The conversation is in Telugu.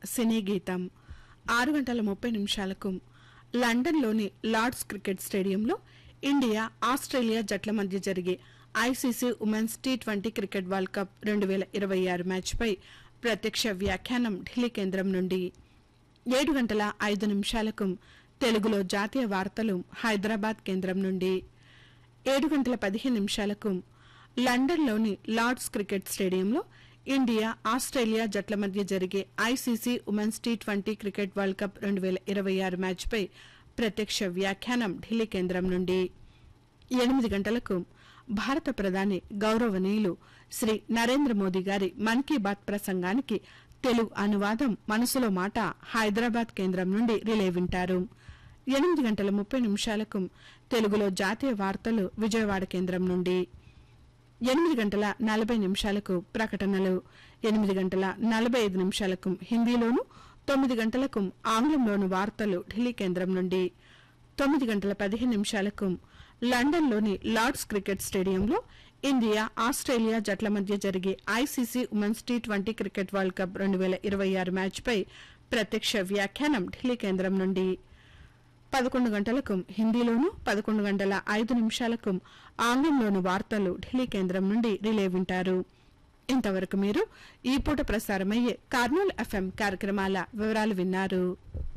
సినీ గీతం ఆరు గంటల ముప్పై నిమిషాలకు లండన్లోని లార్డ్స్ క్రికెట్ స్టేడియంలో ఇండియా ఆస్ట్రేలియా జట్ల మధ్య జరిగే ICC women's T twenty cricket world cup రెండు వేల ఇరవై ఆరు మ్యాచ్పై ప్రత్యక్ష వ్యాఖ్యానం ఢిల్లీ కేంద్రం నుండి ఏడు గంటల ఐదు నిమిషాలకు తెలుగులో జాతీయ వార్తలు హైదరాబాద్ కేంద్రం నుండి ఏడు గంటల పదిహేను నిమిషాలకు లండన్లోని లార్డ్స్ క్రికెట్ స్టేడియంలో ఇండియా ఆస్ట్రేలియా జట్ల మధ్య జరిగే ICC women's T twenty cricket world cup రెండు వేల ఇరవై ఆరు మ్యాచ్పై ప్రత్యక్ష వ్యాఖ్యానం ఢిల్లీ కేంద్రం నుండి ఎనిమిది గంటలకు భారత ప్రధాని గౌరవనీయులు శ్రీ నరేంద్ర మోదీ గారి మన్ కీ బాత్ ప్రసంగానికి తెలుగు అనువాదం మనసులో మాట హైదరాబాద్ కేంద్రం నుండి రిలే వింటారు ఎనిమిది గంటల ముప్పై నిమిషాలకు తెలుగులో జాతీయ వార్తలు విజయవాడ కేంద్రం నుండి ఎనిమిది గంటల నలభై నిమిషాలకు ప్రకటనలు ఎనిమిది గంటల నలభై ఐదు నిమిషాలకు హిందీలోను తొమ్మిది గంటలకు ఆంగ్లంలోను వార్తలు ఢిల్లీ కేంద్రం నుండి తొమ్మిది గంటల పదిహేను నిమిషాలకు లండన్లోని లార్డ్స్ క్రికెట్ స్టేడియంలో ఇండియా ఆస్ట్రేలియా జట్ల మధ్య జరిగే ICC women's T twenty cricket world cup రెండు వేల ఇరవై ఆరు మ్యాచ్పై ప్రత్యక్ష వ్యాఖ్యానం ఢిల్లీ కేంద్రం నుండి పదకొండు గంటలకు హిందీలోను పదకొండు గంటల ఐదు నిమిషాలకు ఆంగ్లంలోను వార్తలు ఢిల్లీ కేంద్రం నుండి రిలే వింటారు ఇంతవరకు మీరు ఈ పూట ప్రసారమయ్యే కార్నూల్ ఎఫ్ఎం కార్యక్రమాల వివరాలు విన్నారు